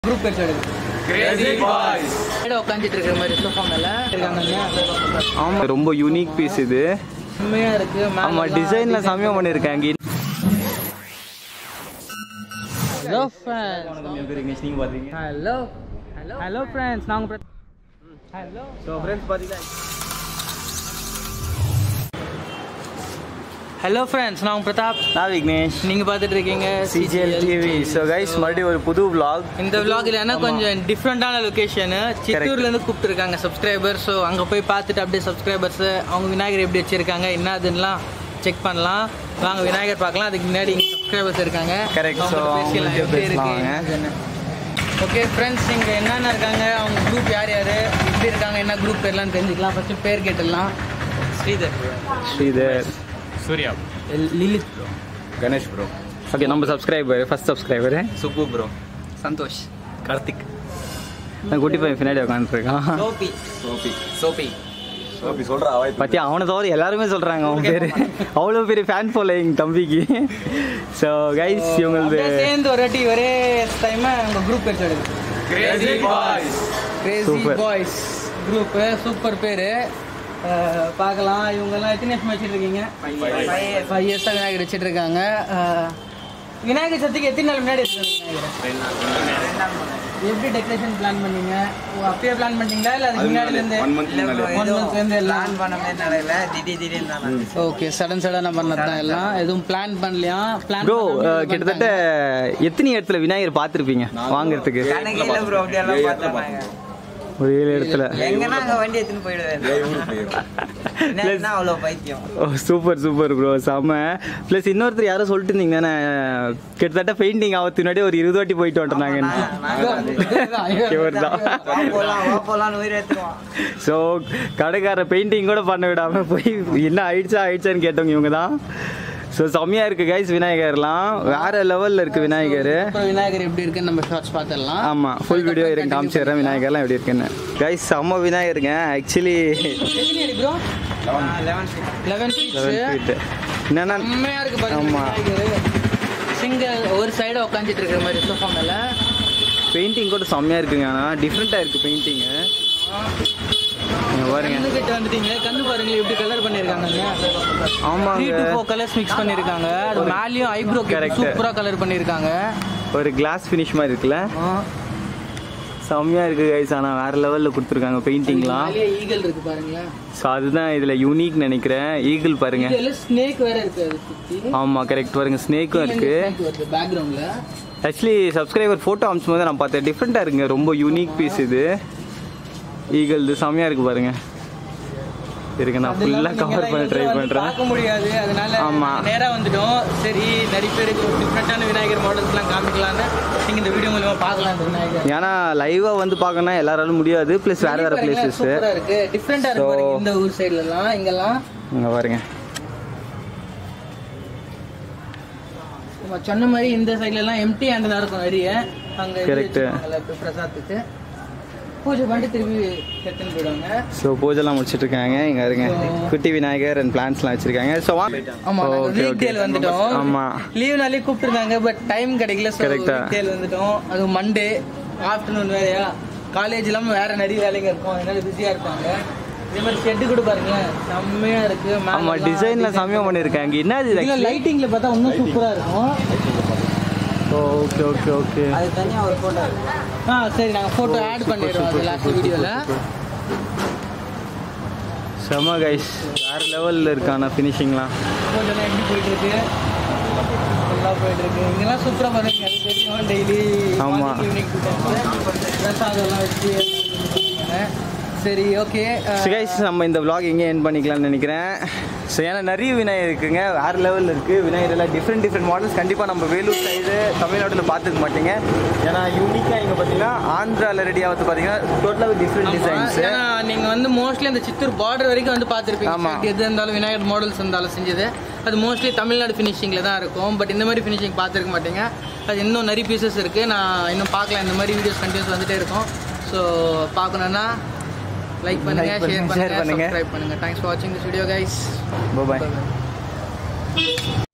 Group பேர் சொல்லுங்க crazy boys உட்காந்துட்டு இருக்கிற மாதிரி சோஃபா மேல இருக்காங்க ஆமா ரொம்ப யூனிக் பீஸ் இது செம்மையா இருக்கு மேல ஆமா எல்லாம் டிசைன்ல design செம்மையா பண்ணிருக்காங்க ஹலோ ஃப்ரெண்ட்ஸ் நீங்க பாத்தீங்க ஹலோ ஹலோ ஹலோ ஃப்ரெண்ட்ஸ் நாங்க ஹலோ சோ फ्रेंड्स பாத்தீங்களா ஹலோ ஃப்ரெண்ட்ஸ் நான் பிரதாப் நான் விக்னேஷ் நீங்க பார்த்துட்டு இருக்கீங்க சிஜிஎல் டிவி ஸோ கைஸ் மறுபடியும் ஒரு புது vlog இந்த vlog இல்லைன்னா கொஞ்சம் டிஃப்ரெண்டான லொகேஷனு சித்தூர்ல இருந்து கூப்பிட்டுருக்காங்க சப்ஸ்கிரைபர் ஸோ அங்க போய் பார்த்துட்டு அப்படியே சப்ஸ்கிரைபர்ஸ் அவங்க விநாயகர் எப்படி வச்சிருக்காங்க என்ன அதுன்னெலாம் செக் பண்ணலாம் வாங்க விநாயகர் பார்க்கலாம் அதுக்கு முன்னாடி இங்க சப்ஸ்கிரைபர்ஸ் இருக்காங்க Correct. So, அவங்கள்ட்ட பேசிடலாம். அவங்கள்ட்ட எப்படி இருக்கு பேசலாம் ஓகே ஃப்ரெண்ட்ஸ் இங்க என்னென்ன இருக்காங்க அவங்க குரூப் யார் யார் எப்படி இருக்காங்க என்ன குரூப் பேர்லாம் தெரிஞ்சுக்கலாம் ஃபர்ஸ்ட் பேர் கேட்டுடலாம் Sridhar Sridhar Surya Lilith Ganesh bro okay நம்ம subscriber first subscriber Subbu bro Santhosh Karthik நான் குட்டி பையன் பின்னாடி உட்காந்துருக்கான் சோபி சோபி சோபி சோபி சொல்றா வாய் பத்தியா அவனை தவிர எல்லாருமே சொல்றாங்க அவன் பேரு அவ்வளோ பெரிய ஃபேன் ஃபாலோயிங் தம்பிக்கு ஸோ கைஸ் இவங்களது அப்படியே சேர்ந்து ஒரு வாட்டி ஒரே டைம் உங்க குரூப் பேர் சொல்லுங்க crazy boys crazy Super. Boys group super பேரு அஹ், பார்க்கலாம் இவங்க எல்லாம் எத்தனை வருஷம் வச்சுட்டு இருக்கீங்க ஃபைவ் இயர்ஸ் விநாயகர் வச்சுட்டு இருக்காங்க அஹ், விநாயகர் சதுர்த்திக்கு எத்தனை நாள் முன்னாடி எடுத்துருங்க விநாயகர் எப்படி டெக்கரேஷன் பிளான் பண்ணீங்க ஓ, அப்பயே பிளான் பண்ணீங்களா இல்ல அதுக்கு முன்னாடி இருந்து ஒன் மந்த் முன்னாடி ஒன் மந்த் இருந்து எல்லாம் திடீர் ஓகே சடன் சடனா பண்ணது தான் எல்லாம் எதுவும் பிளான் பண்ணலையா பிளான் ப்ரோ கிட்டத்தட்ட எத்தனை இடத்துல விநாயகர் பார்த்துருப்பீங்க வாங்குறதுக்கு கணக்கில் ப்ரோ அப்படியெல்லாம் பார்த்தாங்க ஒரு ஏழு இடத்துல எங்கன்னா அங்கே வண்டி எடுத்துன்னு போயிடுவேன் என்ன அவ்வளோ பைத்தியம் ஓ சூப்பர் சூப்பர் ப்ரோ செம்ம ப்ளஸ் இன்னொருத்தர் யாரோ சொல்லிட்டு இருந்தீங்க தானே கிட்டத்தட்ட பெயிண்டிங் ஆகிறதுக்கு முன்னாடி ஒரு இருபது வாட்டி போயிட்டு வந்துட்டாங்க இவர் தான் வா போலாம் வா போலாம்னு உயிர் எடுத்துருவான் ஸோ கடைக்கார பெயிண்டிங் கூட பண்ண விடாம போய் என்ன ஆயிடுச்சா ஆயிடுச்சான்னு கேட்டவங்க இவங்க தான் ஸோ செம்மையா இருக்கு கைஸ் விநாயகர்லாம் வேற லெவல்ல இருக்கு விநாயகர் அப்புறம் விநாயகர் எப்படி இருக்குன்னு நம்ம ஷார்ட்ஸ் பார்த்துடலாம் ஆமா ஃபுல் வீடியோ இருக்கு காமிச்சிடுறேன் விநாயகர்லாம் எப்படி இருக்குன்னு கைஸ் செம்ம விநாயகருங்க actually bro eleven eleven eleven feet என்னன்னா செம்மையா இருக்கு பாருங்க ஆமா. சிங்கிள் ஒரு சைடு உட்காந்துட்டு இருக்கிற மாதிரி சோஃபா மேல பெயிண்டிங் கூட செம்மையா இருக்குங்க ஆனால் டிஃப்ரெண்ட்டாக இருக்கு பெயிண்டிங்கு பாருங்க கண்ணு கிட்ட வந்துட்டீங்க கண்ணு பாருங்க எப்படி கலர் பண்ணிருக்காங்க த்ரீ ஆமாங்க டு ஃபோர் கலர்ஸ் மிக்ஸ் பண்ணிருக்காங்க அது மேலயும் ஐப்ரோ Correct. சூப்பரா கலர் பண்ணிருக்காங்க ஒரு கிளாஸ் ஃபினிஷ் மாதிரி இருக்குல்ல செம்மையா இருக்கு கைஸ் ஆனால் வேற லெவலில் கொடுத்துருக்காங்க பெயிண்டிங்லாம் மேலேயே ஈகல் இருக்கு பாருங்களேன் ஸோ அதுதான் இதில் யூனிக் நினைக்கிறேன் ஈகிள் பாருங்க இதுல ஸ்னேக் வேற இருக்கு அது சுத்தி ஆமாம் கரெக்ட் பாருங்க ஸ்னேக்கும் இருக்கு பேக்ரவுண்ட்ல ஆக்சுவலி சப்ஸ்கிரைபர் ஃபோட்டோ அமிச்சும் போது நான் பார்த்தேன் டிஃப்ரெண்ட்டாக இருக்குங்க ரொம்ப யூனிக் பீஸ் இது ஈகிள் இது செம்மையா இருக்கு பாருங்க இருக்கு நான் ஃபுல்லாக கவர் பண்ண ட்ரை பண்ணுறேன் பார்க்க முடியாது அதனால ஆமா. நேரா வந்துட்டோம் சரி நிறைய பேருக்கு டிஃப்ரெண்டான விநாயகர் மாடல்ஸ் எல்லாம் காமிக்கலாம்னு நீங்க இந்த வீடியோ மூலமா பார்க்கலாம் இந்த விநாயகர் ஏன்னா லைவாக வந்து பார்க்கணும்னா எல்லாராலும் முடியாது ப்ளஸ் வேற வேற பிளேசஸ் சூப்பரா இருக்கு டிஃப்ரெண்டா இருக்கு So- பாருங்க இந்த ஊர் சைடுல எல்லாம் இங்கெல்லாம் இங்கே பாருங்க நம்ம சொன்ன மாதிரி இந்த சைடுல எல்லாம் எம்டி ஹேண்ட் தான் இருக்கும் நிறைய அங்க இது Correct. வச்சிருப்பாங்கல்ல, இப்ப பிரசாத்துக்கு பூஜை பண்ணிட்டு திருப்பி எடுத்துன்னு போயிடுவாங்க ஸோ பூஜைலாம் முடிச்சிட்டு இருக்காங்க இங்கே இருங்க குட்டி விநாயகர் அண்ட் பிளான்ஸ்லாம் வச்சிருக்காங்க ஸோ வா ஆமா நாங்க Okay, வீக் okay. டேல வந்துட்டோம் ஆமா. லீவ்னாலே கூப்பிட்டுருந்தாங்க பட் டைம் கிடைக்கல ஸோ Correct ஆ. வீக் டேல வந்துட்டோம் அது மண்டே ஆஃப்டர்நூன் வேலையா காலேஜ் இல்லாம வேற நிறைய வேலைங்க இருக்கும் அதனால பிஸியா இருப்பாங்க இதே மாதிரி ஷெட்டு கூட பாருங்களேன் செம்மையா இருக்கு மேல ஆமா எல்லாம் டிசைன்ல design செம்மையா பண்ணிருக்காங்க என்ன இது இதுல லைட்டிங்ல பார்த்தா இன்னும் சூப்பரா இருக்கும் ஓகே ஓகே ஓகே அது தனியாக ஒரு ஃபோட்டோ ஆ சரி நாங்க போட்டோ ஆட் பண்ணிடுறோம் அது லாஸ்ட் வீடியோல செம கைஸ் வேற லெவல்ல இருக்கான ஃபினிஷிங்லாம் போட்டோலாம் எப்படி போயிட்டு இருக்கு நல்லா போயிட்டு இருக்கு இங்கெல்லாம் சூப்பரா பாருங்க அது தெரியும் டெய்லி ஆமா. ஈவினிங் பிரசாதம்லாம் வச்சு பண்ணுவாங்க. சரி ஓகே ஸோ கைஸ் நம்ம இந்த vlog எங்கே என் பண்ணிக்கலாம்னு நினைக்கிறேன் ஸோ ஏன்னா நிறைய விநாயகர் இருக்குங்க வேற லெவலில் இருக்கு விநாயகர் எல்லாம் டிஃப்ரெண்ட் டிஃப்ரெண்ட் மாடல்ஸ் கண்டிப்பாக நம்ம வேலூர் சைடு தமிழ்நாட்டில் பார்த்துக்க மாட்டீங்க ஏன்னா யூனிக்காக இங்கே பார்த்தீங்கன்னா ஆந்திராவில் ரெடி ஆகுது பார்த்தீங்கன்னா டோட்டலாக டிஃப்ரெண்ட் டிசைன்ஸ் ஏன்னா நீங்க வந்து மோஸ்ட்லி அந்த சித்தூர் பார்டர் வரைக்கும் வந்து பார்த்துருப்பீங்க ஆமா. எது இருந்தாலும் விநாயகர் மாடல்ஸ் இருந்தாலும் செஞ்சது அது மோஸ்ட்லி தமிழ்நாடு ஃபினிஷிங்கில் தான் இருக்கும் பட் இந்த மாதிரி ஃபினிஷிங் பார்த்துருக்க மாட்டீங்க அது இன்னும் நிறைய பீசஸ் இருக்குது நான் இன்னும் பார்க்கலாம் இந்த மாதிரி வீடியோஸ் கண்டினியூஸ் வந்துட்டே இருக்கும் ஸோ பார்க்கணுன்னா லைக் பண்ணுங்க Like பண்ணுங்க, ஷேர் share பண்ணுங்க பண்ணுங்க. சப்ஸ்கிரைப் பண்ணுங்க தேங்க்ஸ் ஃபார் வாட்சிங் திஸ் வீடியோ கைஸ் பாய்